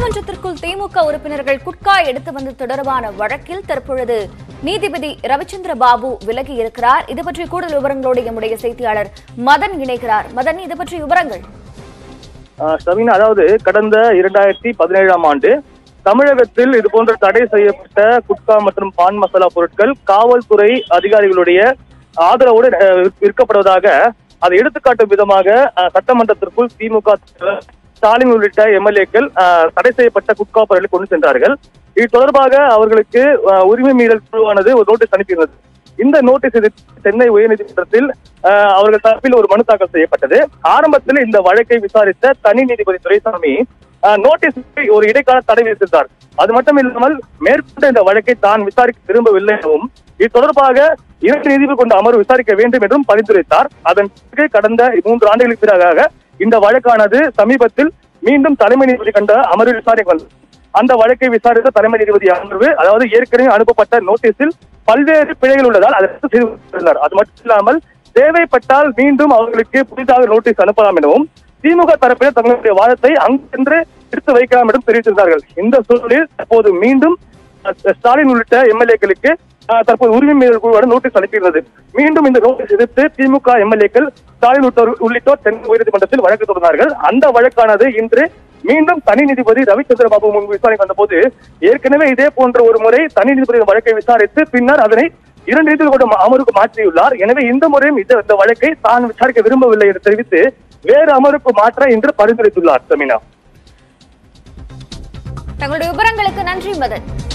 சட்டமன்றத்திற்குள் திமுக உறுப்பினர்கள் குட்கா எடுத்து வந்தது தொடர்பான வழக்கில் தற்பொழுது நீதிபதி ரவிச்சந்திர பாபு விலகி இருக்கிறார் இது பற்றி கூடுதல் விவரங்களோடு எம்முடைய செய்தியாளர் மதன் இணைக்கிறார் மதன் இது பற்றி விவரங்கள் ஆஹ் ஷவினா அதாவது கடந்த இரண்டாயிரத்தி பதினேழாம் ஆண்டு தமிழகத்தில் இது போன்ற தடை செய்யப்பட்ட குட்கா மற்றும் பான் மசாலா பொருட்கள் காவல்துறை அதிகாரிகளுடைய ஆதரவோடு அஹ், விற்கப்படுவதாக அதை எடுத்துக்காட்டும் விதமாக அஹ், சட்டமன்றத்திற்குள் திமுக தலைவர் ஸ்டாலின் உள்ளிட்ட எம்எல்ஏக்கள் தடை செய்யப்பட்ட குட்கா பொருட்களை கொண்டு சென்றார்கள் இது தொடர்பாக அவர்களுக்கு அஹ், உரிமை மீறல் குழுவானது ஒரு நோட்டீஸ் அனுப்பியிருந்தது இந்த நோட்டீஸ் எதிர்த்து சென்னை உயர்நீதிமன்றத்தில் அஹ், அவர்கள் தரப்பில் ஒரு மனு தாக்கல் செய்யப்பட்டது ஆரம்பத்தில் இந்த வழக்கை விசாரித்த தனி நீதிபதி துரைசாமி அஹ், நோட்டீஸுக்கு ஒரு இடைக்கால தடை விதித்திருந்தார் அது மட்டும் இல்லாமல் மேற்கொண்ட இந்த வழக்கை தான் விசாரிக்க விரும்பவில்லை எனவும் இது தொடர்பாக இரண்டு நீதிபதி கொண்ட அமர்வு விசாரிக்க வேண்டும் என்றும் பரிந்துரைத்தார் அதன் பிறகு கடந்த மூன்று ஆண்டுகளுக்கு பிறகாக இந்த வழக்கானது சமீபத்தில் மீண்டும் தலைமை நீதிபதி கண்ட அமர்வு விசாரணைக்கு வந்தது அந்த வழக்கை விசாரித்த தலைமை நீதிபதி அமர்வு அதாவது ஏற்கனவே அனுப்பப்பட்ட நோட்டீஸில் பல்வேறு பிழைகள் உள்ளதால் அதை ரத்து செய்து கொடுத்திருந்தார் அது மட்டும் இல்லாமல் தேவைப்பட்டால் மீண்டும் அவர்களுக்கு புதிதாக நோட்டீஸ் அனுப்பலாம் எனவும் திமுக தரப்பினர் தங்களுடைய வாதத்தை அங்கென்று எடுத்து வைக்கலாம் என்றும் தெரிவித்திருந்தார்கள் இந்த சூழலில் தற்போது மீண்டும் அஹ், ஸ்டாலின் உள்ளிட்ட எம்எல்ஏக்களுக்கு தற்போது உரிமை மீறல் குழுவான நோட்டீஸ் அனுப்பியுள்ளது மீண்டும் இந்த நோட்டீஸ் எதிர்த்து திமுக எம்எல்ஏக்கள் ஸ்டாலின் உள்ளிட்டோர் உள்ளிட்டோர் சென்னை உயர்நீதிமன்றத்தில் வழக்கு தொடர்ந்தார்கள் அந்த வழக்கானது இன்று மீண்டும் தனி நீதிபதி ரவிச்சந்திர பாபு முன்பு விசாரணைக்கு வந்தபோது ஏற்கனவே இதே போன்ற ஒரு முறை தனி நீதிபதி வழக்கை விசாரித்து பின்னர் அதனை இரண்டு நீதிபதி கொண்ட அமர்வுக்கு மாற்றியுள்ளார் எனவே இந்த முறையும் இந்த இந்த வழக்கை தான் விசாரிக்க விரும்பவில்லை என்று தெரிவித்து வேறு அமர்வுக்கு மாற்ற இன்று பரிந்துரைத்துள்ளார் தமிழா தங்களுடைய விவரங்களுக்கு நன்றி மதன்